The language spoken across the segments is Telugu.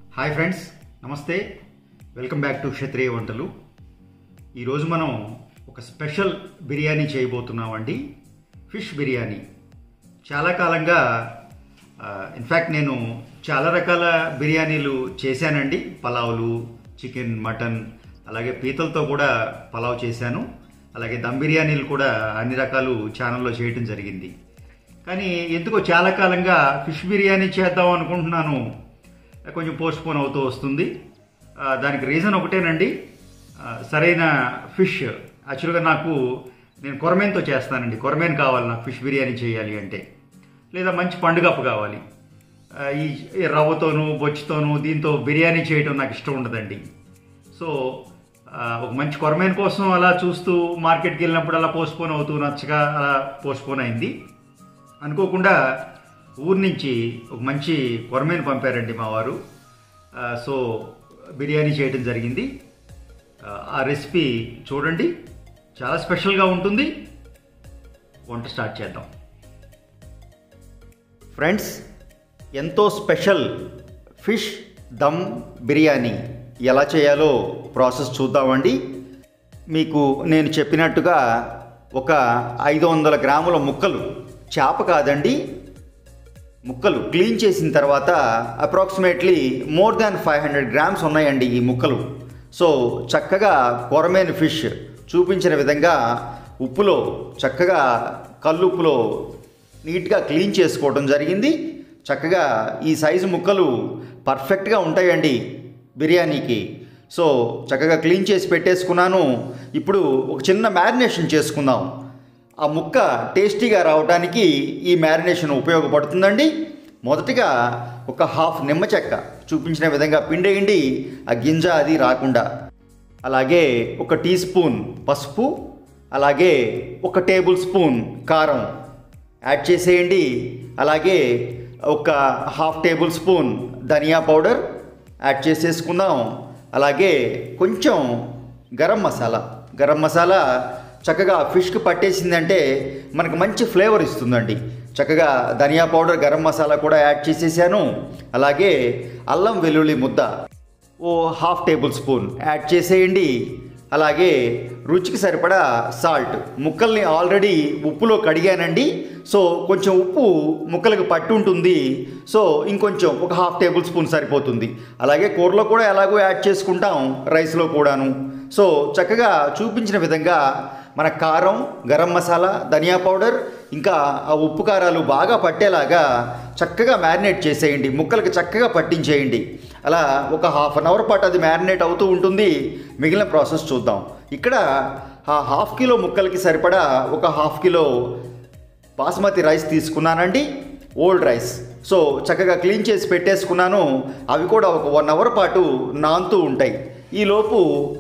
హాయ్ ఫ్రెండ్స్ నమస్తే వెల్కమ్ బ్యాక్ టు క్షత్రియ వంటలు ఈరోజు మనం ఒక స్పెషల్ బిర్యానీ చేయబోతున్నామండి ఫిష్ బిర్యానీ చాలా కాలంగా ఇన్ఫ్యాక్ట్ నేను చాలా రకాల బిర్యానీలు చేశానండి పలావులు చికెన్ మటన్ అలాగే పీతలతో కూడా పలావ్ చేశాను అలాగే దమ్ బిర్యానీలు కూడా అన్ని రకాలు ఛానల్లో చేయటం జరిగింది కానీ ఎందుకో చాలా కాలంగా ఫిష్ బిర్యానీ చేద్దాం అనుకుంటున్నాను కొంచెం పోస్ట్ పోన్ అవుతూ వస్తుంది ఆ, దానికి రీజన్ ఒకటేనండి ఆ, సరైన ఫిష్ యాక్చువల్గా నాకు నేను కొరమేన్తో చేస్తానండి కొరమేన్ కావాలి నాకు ఫిష్ బిర్యానీ చేయాలి అంటే లేదా మంచి పండుగప్పు కావాలి ఆ, ఈ ఈ రవ్వతోనూ బొచ్చుతోనూ దీంతో బిర్యానీ చేయడం నాకు ఇష్టం ఉండదండి సో ఆ, ఒక మంచి కొరమేన్ కోసం అలా చూస్తూ మార్కెట్కి వెళ్ళినప్పుడు అలా పోస్ట్పోన్ అవుతూ నచ్చగా అలా పోస్ట్పోన్ అయింది అనుకోకుండా ఊరు నుంచి ఒక మంచి కొరమేను పంపారండి మా వారు ఆ, సో బిర్యానీ చేయడం జరిగింది ఆ, ఆ రెసిపీ చూడండి చాలా స్పెషల్గా ఉంటుంది వంట స్టార్ట్ చేద్దాం ఫ్రెండ్స్ ఎంతో స్పెషల్ ఫిష్ దమ్ బిర్యానీ ఎలా చేయాలో ప్రాసెస్ చూద్దామండి మీకు నేను చెప్పినట్టుగా ఒక ఐదు వందల గ్రాముల ముక్కలు చేప కాదండి ముక్కలు క్లీన్ చేసిన తర్వాత approximately more than five hundred grams ఉన్నాయండి ఈ ముక్కలు సో చక్కగా కొరమైన ఫిష్ చూపించిన విధంగా ఉప్పులో చక్కగా కల్లుప్పులో నీట్గా క్లీన్ చేసుకోవడం జరిగింది చక్కగా ఈ సైజు ముక్కలు పర్ఫెక్ట్గా ఉంటాయండి బిర్యానీకి సో చక్కగా క్లీన్ చేసి పెట్టేసుకున్నాను ఇప్పుడు ఒక చిన్న మ్యారినేషన్ చేసుకుందాం ఆ ముక్క టేస్టీగా రావడానికి ఈ మ్యారినేషన్ ఉపయోగపడుతుందండి మొదటిగా ఒక హాఫ్ నిమ్మ చెక్క చూపించిన విధంగా పిండేయండి ఆ గింజ అది రాకుండా అలాగే ఒక టీ స్పూన్ పసుపు అలాగే ఒక టేబుల్ స్పూన్ కారం యాడ్ చేసేయండి అలాగే ఒక హాఫ్ టేబుల్ స్పూన్ ధనియా పౌడర్ యాడ్ చేసేసుకుందాం అలాగే కొంచెం గరం మసాలా గరం మసాలా చక్కగా ఫిష్కి పట్టేసిందంటే మనకు మంచి ఫ్లేవర్ ఇస్తుందండి చక్కగా ధనియా పౌడర్ గరం మసాలా కూడా యాడ్ చేసేసాను అలాగే అల్లం వెల్లుల్లి ముద్ద ఓ హాఫ్ టేబుల్ స్పూన్ యాడ్ చేసేయండి అలాగే రుచికి సరిపడా సాల్ట్ ముక్కల్ని ఆల్రెడీ ఉప్పులో కడిగానండి సో కొంచెం ఉప్పు ముక్కలకు పట్టు ఉంటుంది సో ఇంకొంచెం ఒక హాఫ్ టేబుల్ స్పూన్ సరిపోతుంది అలాగే కూరలో కూడా ఎలాగో యాడ్ చేసుకుంటాం రైస్లో కూడాను సో చక్కగా చూపించిన విధంగా మన కారం గరం మసాలా ధనియా పౌడర్ ఇంకా ఆ ఉప్పు కారాలు బాగా పట్టేలాగా చక్కగా మ్యారినేట్ చేసేయండి ముక్కలకి చక్కగా పట్టించేయండి అలా ఒక హాఫ్ అన్ అవర్ పాటు అది మ్యారినేట్ అవుతూ ఉంటుంది మిగిలిన ప్రాసెస్ చూద్దాం ఇక్కడ ఆ హాఫ్ కిలో ముక్కలకి సరిపడా ఒక హాఫ్ కిలో బాస్మతి రైస్ తీసుకున్నానండి ఓల్డ్ రైస్ సో చక్కగా క్లీన్ చేసి పెట్టేసుకున్నాను అవి కూడా ఒక వన్ అవర్ పాటు నానుతూ ఉంటాయి ఈలోపు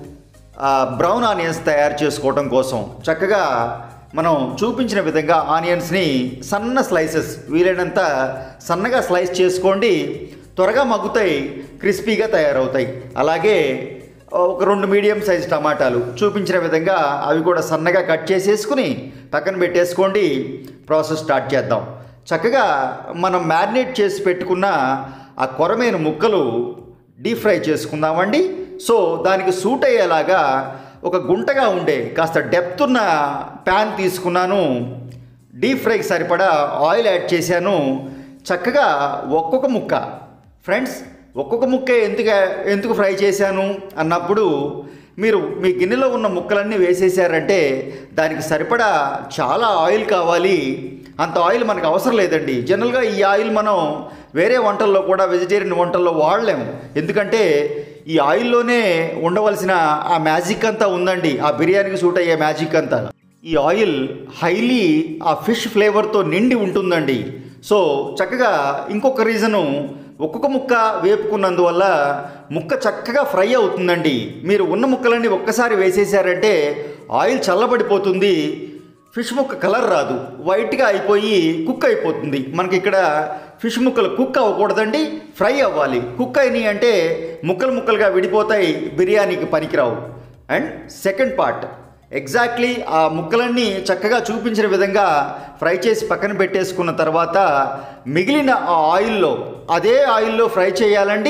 ఆ, బ్రౌన్ ఆనియన్స్ తయారు చేసుకోవడం కోసం చక్కగా మనం చూపించిన విధంగా ఆనియన్స్ని సన్న స్లైసెస్ వీలైనంత సన్నగా స్లైస్ చేసుకోండి త్వరగా మగ్గుతాయి క్రిస్పీగా తయారవుతాయి అలాగే ఒక రెండు మీడియం సైజ్ టమాటాలు చూపించిన విధంగా అవి కూడా సన్నగా కట్ చేసేసుకుని పక్కన పెట్టేసుకోండి ప్రాసెస్ స్టార్ట్ చేద్దాం చక్కగా మనం మ్యారినేట్ చేసి పెట్టుకున్న ఆ కొరమైన ముక్కలు డీప్ ఫ్రై చేసుకుందామండి సో దానికి సూట్ అయ్యేలాగా ఒక గుంటగా ఉండే కాస్త డెప్త్ ఉన్న ప్యాన్ తీసుకున్నాను డీప్ ఫ్రైకి సరిపడా ఆయిల్ యాడ్ చేశాను చక్కగా ఒక్కొక్క ముక్క ఫ్రెండ్స్ ఒక్కొక్క ముక్క ఎందుకు ఎందుకు ఫ్రై చేశాను అన్నప్పుడు మీరు మీ గిన్నెలో ఉన్న ముక్కలన్నీ వేసేసారంటే దానికి సరిపడా చాలా ఆయిల్ కావాలి అంత ఆయిల్ మనకు అవసరం లేదండి జనరల్గా ఈ ఆయిల్ మనం వేరే వంటల్లో కూడా వెజిటేరియన్ వంటల్లో వాడలేము ఎందుకంటే ఈ ఆయిల్లోనే ఉండవలసిన ఆ మ్యాజిక్ అంతా ఉందండి ఆ బిర్యానీకి సూట్ అయ్యే మ్యాజిక్ అంతా ఈ ఆయిల్ హైలీ ఆ ఫిష్ ఫ్లేవర్తో నిండి ఉంటుందండి సో చక్కగా ఇంకొక రీజను ఒక్కొక్క ముక్క వేపుకున్నందువల్ల ముక్క చక్కగా ఫ్రై అవుతుందండి మీరు ఉన్న ముక్కలన్నీ ఒక్కసారి వేసేసారంటే ఆయిల్ చల్లబడిపోతుంది ఫిష్ ముక్క కలర్ రాదు వైట్గా అయిపోయి కుక్ అయిపోతుంది మనకి ఇక్కడ ఫిష్ ముక్కలు కుక్ అవ్వకూడదండి ఫ్రై అవ్వాలి కుక్ అయినాయి అంటే ముక్కలు ముక్కలుగా విడిపోతాయి బిర్యానీకి పనికిరావు అండ్ సెకండ్ పార్ట్ ఎగ్జాక్ట్లీ ఆ ముక్కలన్నీ చక్కగా చూపించిన విధంగా ఫ్రై చేసి పక్కన పెట్టేసుకున్న తర్వాత మిగిలిన ఆ ఆయిల్లో అదే ఆయిల్లో ఫ్రై చేయాలండి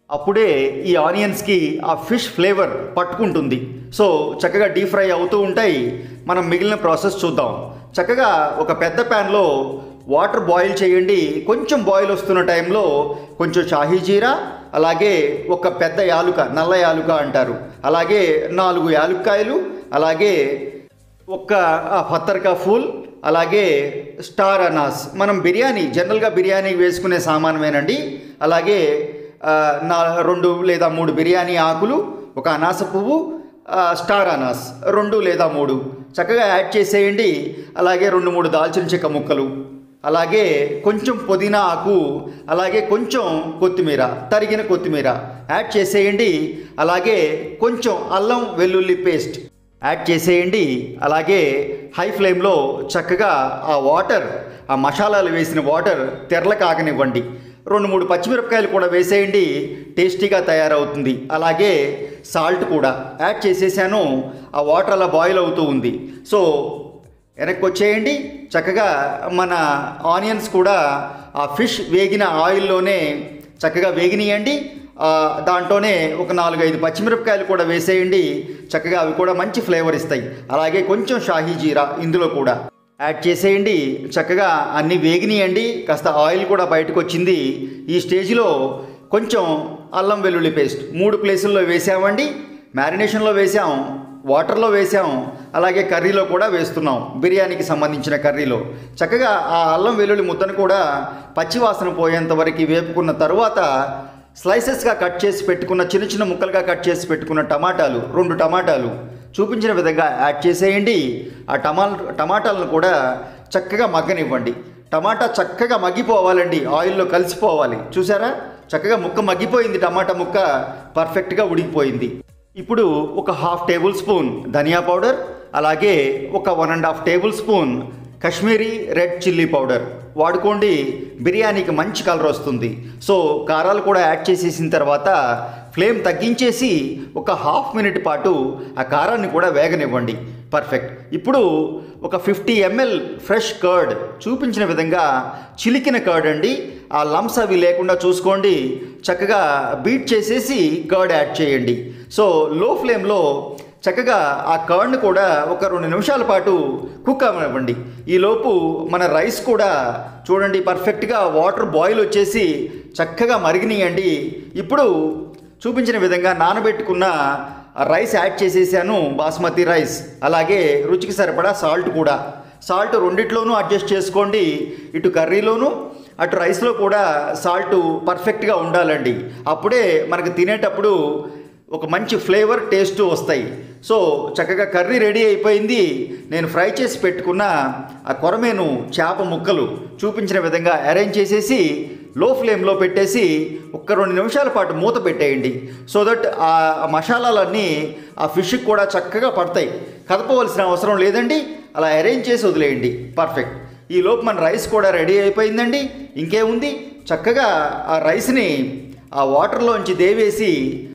అప్పుడే ఈ ఆనియన్స్కి ఆ ఫిష్ ఫ్లేవర్ పట్టుకుంటుంది సో చక్కగా డీప్ ఫ్రై అవుతూ ఉంటాయి మనం మిగిలిన ప్రాసెస్ చూద్దాం చక్కగా ఒక పెద్ద ప్యాన్లో వాటర్ బాయిల్ చేయండి కొంచెం బాయిల్ వస్తున్న టైంలో కొంచెం షాహీ జీరా అలాగే ఒక పెద్ద యాలుక నల్ల యాలుక అంటారు అలాగే నాలుగు యాలుక్కాయలు అలాగే ఒక్క పత్తర్కా ఫూల్ అలాగే స్టార్ అనాస్ మనం బిర్యానీ జనరల్గా బిర్యానీ వేసుకునే సామానమేనండి అలాగే ఆ, నా రెండు లేదా మూడు బిర్యానీ ఆకులు ఒక అనాస పువ్వు ఆ, స్టార్ అనాస్ రెండు లేదా మూడు చక్కగా యాడ్ చేసేయండి అలాగే రెండు మూడు దాల్చిన చెక్క ముక్కలు అలాగే కొంచెం పుదీనా ఆకు అలాగే కొంచెం కొత్తిమీర తరిగిన కొత్తిమీర యాడ్ చేసేయండి అలాగే కొంచెం అల్లం వెల్లుల్లి పేస్ట్ యాడ్ చేసేయండి అలాగే హై ఫ్లేమ్లో చక్కగా ఆ వాటర్ ఆ మసాలాలు వేసిన వాటర్ తెరల కాగనివ్వండి రెండు మూడు పచ్చిమిరపకాయలు కూడా వేసేయండి టేస్టీగా తయారవుతుంది అలాగే సాల్ట్ కూడా యాడ్ చేసేసాను ఆ వాటర్ అలా బాయిల్ అవుతూ ఉంది సో వెనక్కి వచ్చేయండి చక్కగా మన ఆనియన్స్ కూడా ఆ ఫిష్ వేగిన ఆయిల్లోనే చక్కగా వేగినియండి ఆ, దాంట్లోనే ఒక నాలుగు ఐదు పచ్చిమిరపకాయలు కూడా వేసేయండి చక్కగా అవి కూడా మంచి ఫ్లేవర్ ఇస్తాయి అలాగే కొంచెం షాహీ జీరా ఇందులో కూడా యాడ్ చేసేయండి చక్కగా అన్నీ వేగినియండి కాస్త ఆయిల్ కూడా బయటకు వచ్చింది ఈ స్టేజ్లో కొంచెం అల్లం వెల్లుల్లి పేస్ట్ మూడు ప్లేసుల్లో వేసామండి మ్యారినేషన్లో వేసాం వాటర్లో వేసాం అలాగే కర్రీలో కూడా వేస్తున్నాం బిర్యానీకి సంబంధించిన కర్రీలో చక్కగా ఆ అల్లం వెల్లుల్లి ముద్దను కూడా పచ్చివాసన పోయేంత వరకు వేపుకున్న తరువాత స్లైసెస్గా కట్ చేసి పెట్టుకున్న చిన్న చిన్న ముక్కలుగా కట్ చేసి పెట్టుకున్న టమాటాలు రెండు టమాటాలు చూపించిన విధంగా యాడ్ చేసేయండి ఆ టమా టమాటాలను కూడా చక్కగా మగ్గనివ్వండి టమాటా చక్కగా మగ్గిపోవాలండి ఆయిల్లో కలిసిపోవాలి చూసారా చక్కగా ముక్క మగ్గిపోయింది టమాటా ముక్క పర్ఫెక్ట్గా ఉడికిపోయింది ఇప్పుడు ఒక హాఫ్ టేబుల్ స్పూన్ ధనియా పౌడర్ అలాగే ఒక one and half tablespoon Kashmiri red chilli powder వాడుకోండి బిర్యానీకి మంచి కలర్ వస్తుంది సో కారాలు కూడా యాడ్ చేసేసిన తర్వాత ఫ్లేమ్ తగ్గించేసి ఒక హాఫ్ మినిట్ పాటు ఆ కారాన్ని కూడా వేగనివ్వండి పర్ఫెక్ట్ ఇప్పుడు ఒక ఫిఫ్టీ ఎంఎల్ ఫ్రెష్ కర్డ్ చూపించిన విధంగా చిలికిన కర్డ్ అండి ఆ లంప్స్ అవి లేకుండా చూసుకోండి చక్కగా బీట్ చేసేసి కర్డ్ యాడ్ చేయండి సో లో ఫ్లేమ్లో చక్కగా ఆ కర్డ్ని కూడా ఒక రెండు నిమిషాల పాటు కుక్ అవ్వండి ఈలోపు మన రైస్ కూడా చూడండి పర్ఫెక్ట్గా వాటర్ బాయిల్ వచ్చేసి చక్కగా మరిగినాయండి ఇప్పుడు చూపించిన విధంగా నానబెట్టుకున్న ఆ రైస్ యాడ్ చేసేసాను బాస్మతి రైస్ అలాగే రుచికి సరిపడా సాల్ట్ కూడా సాల్ట్ రెండిట్లోనూ అడ్జస్ట్ చేసుకోండి ఇటు కర్రీలోను అటు రైస్లో కూడా సాల్ట్ పర్ఫెక్ట్గా ఉండాలండి అప్పుడే మనకు తినేటప్పుడు ఒక మంచి ఫ్లేవర్ టేస్ట్ వస్తాయి సో చక్కగా కర్రీ రెడీ అయిపోయింది నేను ఫ్రై చేసి పెట్టుకున్న ఆ కొరమేను చేప ముక్కలు చూపించిన విధంగా అరేంజ్ చేసేసి లో ఫ్లేమ్లో పెట్టేసి ఒక్క రెండు నిమిషాల పాటు మూత పెట్టేయండి సో దట్ ఆ మసాలాలన్నీ ఆ ఫిష్కి కూడా చక్కగా పడతాయి కదపవలసిన అవసరం లేదండి అలా అరేంజ్ చేసి వదిలేయండి పర్ఫెక్ట్ ఈ లోపు మన రైస్ కూడా రెడీ అయిపోయిందండి ఇంకేముంది చక్కగా ఆ రైస్ని ఆ వాటర్లోంచి దేవేసి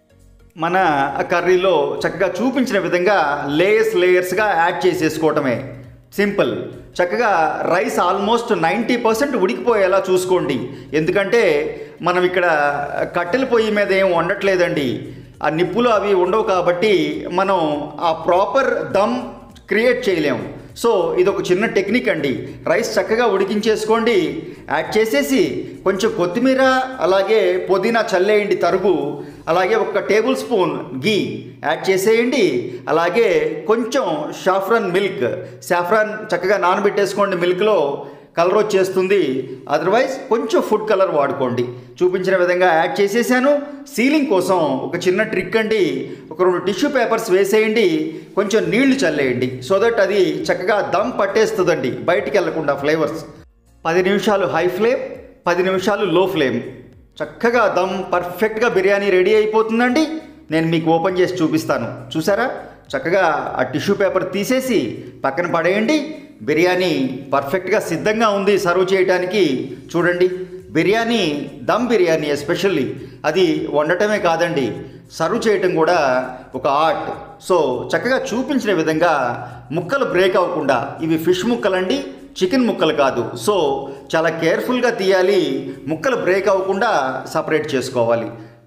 మన కర్రీలో చక్కగా చూపించిన విధంగా లేయర్స్ లేయర్స్గా యాడ్ చేసేసుకోవటమే సింపుల్ చక్కగా రైస్ ఆల్మోస్ట్ నైంటీ పర్సెంట్ ఉడికిపోయేలా చూసుకోండి ఎందుకంటే మనం ఇక్కడ కట్టెల పొయ్యి మీద ఏం వండట్లేదండి ఆ నిప్పులు అవి ఉండవు కాబట్టి మనం ఆ ప్రాపర్ దమ్ క్రియేట్ చేయలేము సో ఇది ఒక చిన్న టెక్నిక్ అండి రైస్ చక్కగా ఉడికించేసుకోండి యాడ్ చేసేసి కొంచెం కొత్తిమీర అలాగే పుదీనా చల్లేయండి తరుగు అలాగే ఒక టేబుల్ స్పూన్ గీ యాడ్ చేసేయండి అలాగే కొంచెం షాఫ్రాన్ మిల్క్ సాఫ్రాన్ చక్కగా నానబెట్టేసుకోండి మిల్క్లో కలర్ వచ్చేస్తుంది అదర్వైజ్ కొంచెం ఫుడ్ కలర్ వాడుకోండి చూపించిన విధంగా యాడ్ చేసేసాను సీలింగ్ కోసం ఒక చిన్న ట్రిక్ అండి ఒక రెండు టిష్యూ పేపర్స్ వేసేయండి కొంచెం నీళ్లు చల్లేయండి సో దట్ అది చక్కగా దమ్ పట్టేస్తుందండి బయటికి వెళ్లకుండా ఫ్లేవర్స్ పది నిమిషాలు హై ఫ్లేమ్ పది నిమిషాలు లో ఫ్లేమ్ చక్కగా దమ్ పర్ఫెక్ట్గా బిర్యానీ రెడీ అయిపోతుందండి నేను మీకు ఓపెన్ చేసి చూపిస్తాను చూసారా చక్కగా ఆ టిష్యూ పేపర్ తీసేసి పక్కన పడేయండి బిర్యానీ పర్ఫెక్ట్గా సిద్ధంగా ఉంది సర్వ్ చేయడానికి చూడండి బిర్యానీ దమ్ బిర్యానీ ఎస్పెషల్లీ అది వండటమే కాదండి సర్వ్ చేయటం కూడా ఒక ఆర్ట్ సో చక్కగా చూపించిన విధంగా ముక్కలు బ్రేక్ అవ్వకుండా ఇవి ఫిష్ ముక్కలండి చికెన్ ముక్కలు కాదు సో చాలా కేర్ఫుల్గా తీయాలి ముక్కలు బ్రేక్ అవ్వకుండా సపరేట్ చేసుకోవాలి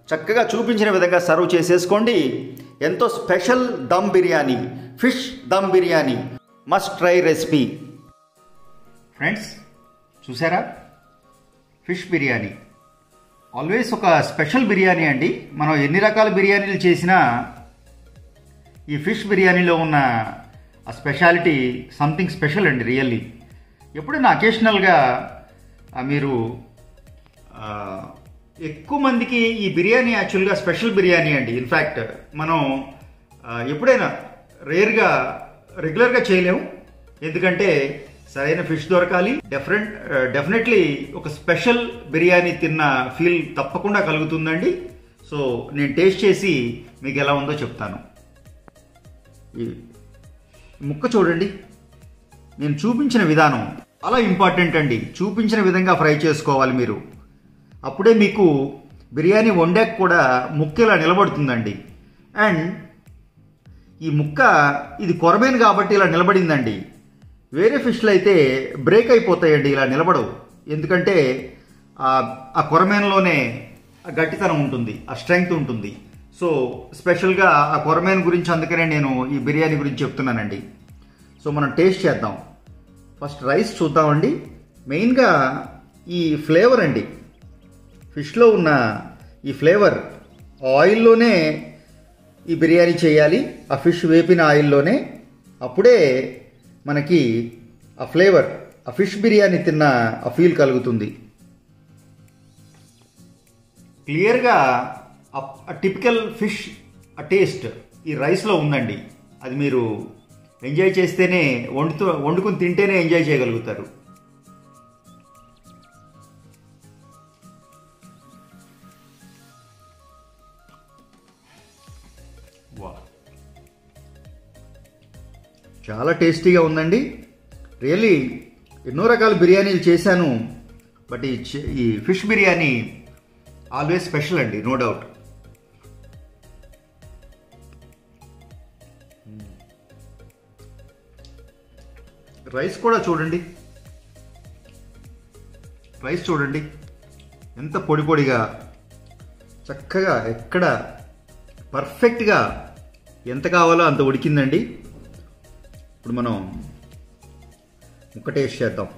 చక్కగా చూపించిన విధంగా సర్వ్ చేసేసుకోండి ఎంతో special dum biryani fish dum biryani must try recipe friends చూసారా ఫిష్ బిర్యానీ ఆల్వేస్ ఒక స్పెషల్ బిర్యానీ అండి మనం ఎన్ని రకాల బిర్యానీలు చేసినా ఈ ఫిష్ బిర్యానీలో ఉన్న ఆ స్పెషాలిటీ సంథింగ్ స్పెషల్ అండి రియల్లీ ఎప్పుడైనా అకేషనల్గా మీరు ఆ, ఎక్కువ మందికి ఈ బిర్యానీ యాక్చువల్గా స్పెషల్ బిర్యానీ అండి ఇన్ఫ్యాక్ట్ మనం ఆ, ఎప్పుడైనా రేర్గా రెగ్యులర్గా చేయలేము ఎందుకంటే సరైన ఫిష్ దొరకాలి డెఫరెంట్ డెఫినెట్లీ ఒక స్పెషల్ బిర్యానీ తిన్న ఫీల్ తప్పకుండా కలుగుతుందండి సో నేను టేస్ట్ చేసి మీకు ఎలా ఉందో చెప్తాను ఈ ముక్క చూడండి నేను చూపించిన విధానం చాలా ఇంపార్టెంట్ అండి చూపించిన విధంగా ఫ్రై చేసుకోవాలి మీరు అప్పుడే మీకు బిర్యానీ వండాక కూడా ముక్క ఇలా నిలబడుతుందండి అండ్ ఈ ముక్క ఇది కొరమేను కాబట్టి ఇలా నిలబడిందండి వేరే ఫిష్లు అయితే బ్రేక్ అయిపోతాయండి ఇలా నిలబడవు ఎందుకంటే ఆ- ఆ కొరమేనులోనే ఆ గట్టితనం ఉంటుంది ఆ స్ట్రెంగ్త్ ఉంటుంది సో స్పెషల్గా ఆ కొరమేను గురించి అందుకనే నేను ఈ బిర్యానీ గురించి చెప్తున్నానండి సో మనం టేస్ట్ చేద్దాం ఫస్ట్ రైస్ చూద్దామండి మెయిన్గా ఈ ఫ్లేవర్ అండి ఫిష్లో ఉన్న ఈ ఫ్లేవర్ ఆయిల్లోనే ఈ బిర్యానీ చేయాలి ఆ ఫిష్ వేపిన ఆయిల్లోనే అప్పుడే మనకి ఆ ఫ్లేవర్ ఆ ఫిష్ బిర్యానీ తిన్న ఆ ఫీల్ కలుగుతుంది క్లియర్గా ఆ టిపికల్ ఫిష్ ఆ టేస్ట్ ఈ రైస్లో ఉందండి అది మీరు ఎంజాయ్ చేస్తేనే వండుతూ వండుకుని తింటేనే ఎంజాయ్ చేయగలుగుతారు వా చాలా టేస్టీగా ఉందండి రియల్లీ ఎన్నో రకాల బిర్యానీలు చేశాను బట్ ఈ చి- ఈ ఫిష్ బిర్యానీ ఆల్వేస్ స్పెషల్ అండి నో డౌట్ రైస్ కూడా చూడండి రైస్ చూడండి ఎంత పొడి పొడిగా చక్కగా ఎక్కడ పర్ఫెక్ట్గా ఎంత కావాలో అంత ఉడికిందండి ఇప్పుడు మనం ముక్క టేస్ట్ చేద్దాం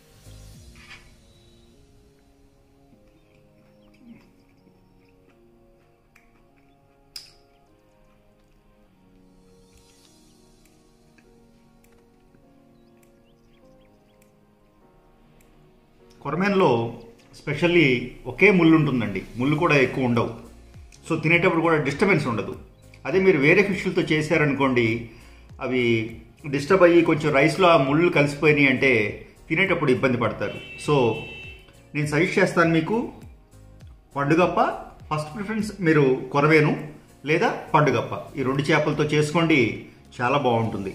కొరమేన్లో స్పెషల్లీ ఒకే ముళ్ళు ఉంటుందండి ముళ్ళు కూడా ఎక్కువ ఉండవు సో తినేటప్పుడు కూడా డిస్టర్బెన్స్ ఉండదు అదే మీరు వేరే ఫిష్లతో చేశారనుకోండి అవి డిస్టర్బ్ అయ్యి కొంచెం రైస్లో ఆ ముళ్ళు కలిసిపోయినాయి అంటే తినేటప్పుడు ఇబ్బంది పడతారు సో నేను సజెస్ట్ చేస్తాను మీకు పండుగప్ప ఫస్ట్ ప్రిఫరెన్స్ మీరు కొరవేను లేదా పండుగప్ప ఈ రెండు చేపలతో చేసుకోండి చాలా బాగుంటుంది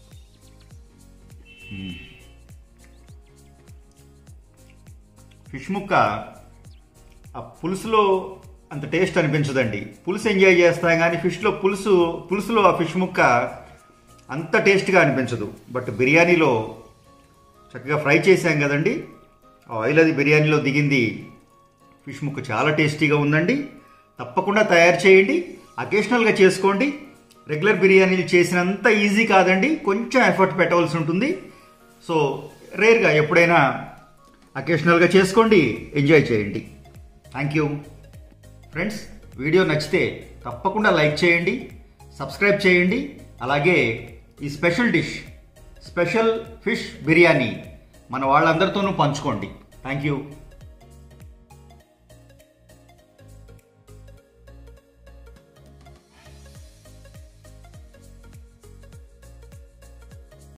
ఫిష్ ముక్క ఆ పులుసులో అంత టేస్ట్ అనిపించదండి పులుసు ఎంజాయ్ చేస్తాం కానీ ఫిష్లో పులుసు పులుసులో ఆ ఫిష్ ముక్క అంత టేస్ట్గా అనిపించదు బట్ బిర్యానీలో చక్కగా ఫ్రై చేసాం కదండి ఆ ఆయిల్ అది బిర్యానీలో దిగింది ఫిష్ ముక్క చాలా టేస్టీగా ఉందండి తప్పకుండా తయారు చేయండి అకేషనల్గా చేసుకోండి రెగ్యులర్ బిర్యానీలు చేసినంత ఈజీ కాదండి కొంచెం ఎఫర్ట్ పెట్టవలసి ఉంటుంది సో రేర్గా ఎప్పుడైనా అకేషనల్గా చేసుకోండి ఎంజాయ్ చేయండి థ్యాంక్ యూ ఫ్రెండ్స్ వీడియో నచ్చితే తప్పకుండా లైక్ చేయండి సబ్స్క్రైబ్ చేయండి అలాగే ఈ special dish special fish biryani మన వాళ్ళందరితోనూ పంచుకోండి థ్యాంక్ యూ